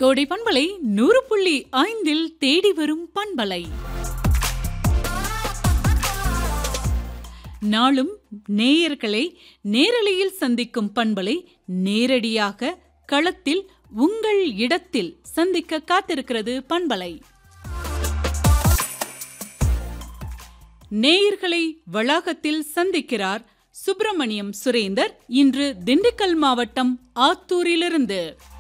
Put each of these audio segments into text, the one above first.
கோடை பண்பலை நூறு புள்ளி ஐந்தில் தேடி வரும் பண்பலை நாளும் நேயர்களை நேரலையில் சந்திக்கும் பண்பலை நேரடியாக களத்தில் உங்கள் இடத்தில் சந்திக்க காத்திருக்கிறது பண்பலை நேயர்களை வளாகத்தில் சந்திக்கிறார் சுப்பிரமணியம் சுரேந்தர் இன்று திண்டுக்கல் மாவட்டம் ஆத்தூரிலிருந்து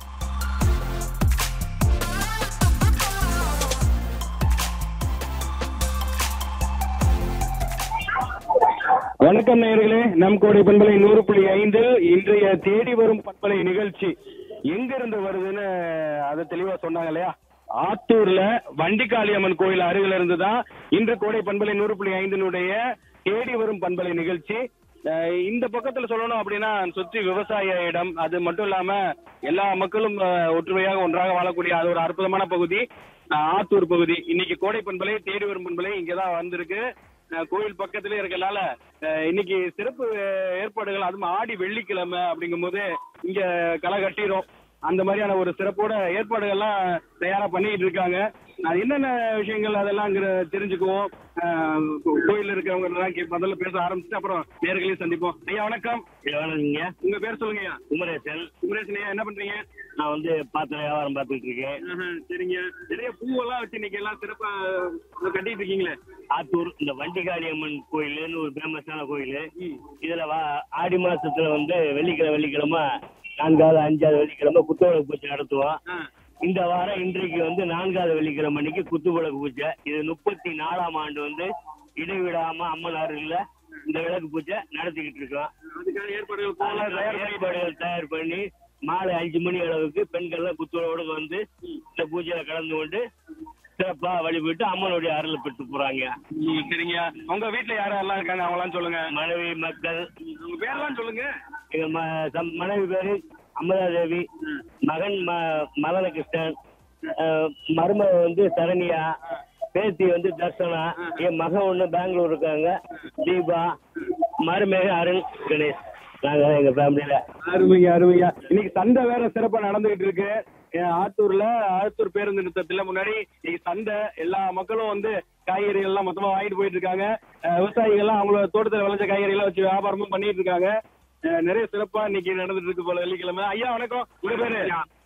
வணக்கம் நேயர்களே நம் கோடை பண்பலை நூறு புள்ளி ஐந்து இன்றைய தேடி வரும் பண்பலை நிகழ்ச்சி எங்க இருந்து வருதுன்னு அதை தெளிவா சொன்னாங்க இல்லையா ஆத்தூர்ல வண்டிகாளியம்மன் கோயில் அருகில இருந்து தான் இன்று கோடை பண்பலை நூறு புள்ளி ஐந்தினுடைய தேடி வரும் பண்பலை நிகழ்ச்சி அஹ் இந்த பக்கத்துல சொல்லணும் அப்படின்னா சுற்றி விவசாய இடம் அது மட்டும் இல்லாம எல்லா மக்களும் அஹ், ஒற்றுமையாக ஒன்றாக வாழக்கூடிய அது ஒரு அற்புதமான பகுதி அஹ், ஆத்தூர் பகுதி இன்னைக்கு கோடை பண்பலை தேடி வரும் பண்பலை இங்கதான் வந்திருக்கு அஹ் கோயில் பக்கத்திலே இருக்கனால அஹ் இன்னைக்கு சிறப்பு அஹ், ஏற்பாடுகள் அதுவும் ஆடி வெள்ளிக்கிழமை அப்படிங்கும்போது இங்க களை கட்டிரும் அந்த மாதிரியான ஒரு சிறப்போட ஏற்பாடுகள்லாம் தயாரா பண்ணிட்டு இருக்காங்க அது என்னென்ன விஷயங்கள் அதெல்லாம் இங்க தெரிஞ்சுக்குவோம் அஹ் கோ- கோயில்ல இருக்கவங்க எல்லாம் கே- முதல்ல பேச ஆரம்பிச்சுட்டு அப்புறம் நேர்களையும் சந்திப்போம் ஐயா வணக்கம் வணக்கங்க உங்க பேர் சொல்லுங்க ஐயா குமரேசன் குமரேசன் ஐயா என்ன பண்றீங்க நான் வந்து பாத்திர வியாபாரம் பார்த்துட்டு இருக்கேன் ஆஹா, சரிங்க நிறைய பூவெல்லாம் வச்சு இன்னைக்கு எல்லாம் சிறப்பா அஹ், கட்டிட்டு இருக்கீங்களே ஆத்தூர் இந்த வண்டிகாளி அம்மன் கோயில்னு ஒரு ஃபேமஸான கோயில் இதுல வா ஆடி மாசத்துல வந்து வெள்ளிக்கிழமை வெள்ளிக்கிழமை நான்காவது அஞ்சாவது வெள்ளிக்கிழமை குத்துவிளக்கு பூஜை நடத்துவோம் ஆ. இந்த வாரம் இன்றைக்கு வந்து நான்காவது வெள்ளிக்கிழமை அன்னைக்கு குத்துவிளக்கு பூஜை இது முப்பத்தி நாலாம் ஆண்டு வந்து இடைவிடாம அம்மன் அருள்ல இந்த விளக்கு பூஜை நடத்திக்கிட்டு இருக்கோம் அதுக்கான ஏற்பாடுகள் பூவெல்லாம் தயார் பண்ணிட்டு ஏற்பாடுகள் தயார் பண்ணி மாலை அஞ்சு மணி அளவுக்கு பெண்கள்லாம் குத்துவலோடு வந்து இந்த பூஜையில கலந்து கொண்டு சிறப்பா வழிபட்டு அம்மனுடைய அருளை பெற்று போறாங்க ம், சரிங்க உங்க வீட்ல யாரெல்லாம் இருக்காங்க அவங்களாம் சொல்லுங்க மனைவி மக்கள் உங்க பேர்லாம் சொல்லுங்க எங்க ம- சம்- மனைவி பேரு அமலாதேவி மகன் ம- மதனகிருஷ்ணன் அஹ், மருமக வந்து சரண்யா பேத்தி வந்து தர்சனா என் மகன் ஒண்ணு பெங்களூர் இருக்காங்க தீபா மருமக அருண் கணேஷ் நாங்க எங்க ஃபேமிலியில அருமைங்க அருமைங்க இன்னைக்கு சந்தை வேற சிறப்பா நடந்துகிட்டு இருக்கு அஹ் ஆத்தூர்ல ஆத்தூர் பேருந்து நிறுத்தத்துல முன்னாடி இன்னைக்கு சந்தை எல்லா மக்களும் வந்து காய்கறிகள் எல்லாம் மொத்தமா வாங்கிட்டு போயிட்டு இருக்காங்க அஹ் விவசாயிகள் எல்லாம் அவங்களோட தோட்டத்துல விளைஞ்ச காய்கறி எல்லாம் வச்சு வியாபாரமும் பண்ணிட்டு இருக்காங்க அஹ் நிறைய சிறப்பா இன்னைக்கு நடந்துட்டு இருக்கு போல வெள்ளிக்கிழமை ஐயா வணக்கம் உங்க பேரு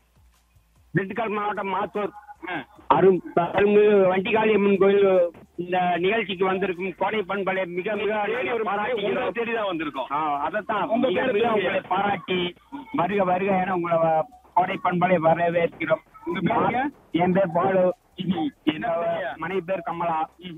திண்டுக்கல் மாவட்டம் மாத்தூர் அஹ் அரும் அருள்மிகு வண்டிகாளி அம்மன் கோயில் இந்த நிகழ்ச்சிக்கு வந்திருக்கும் கோடை பண்பலை மிக மிக தேடி ஒரு உங்களை தேடி தான் வந்திருக்கோம் ஆ, அதைத்தான் உங்க மிக பேரு மிக சொல்லுங்க. உங்களை பாராட்டி வருக வருக என உங்களை வ- கோடை பண்பலை வரவேற்கிறோம் உங்க பேருங்க? என் பேர் பாலு என்ன என்னோட பண்றீங்க? மனைவி பேர் கமலா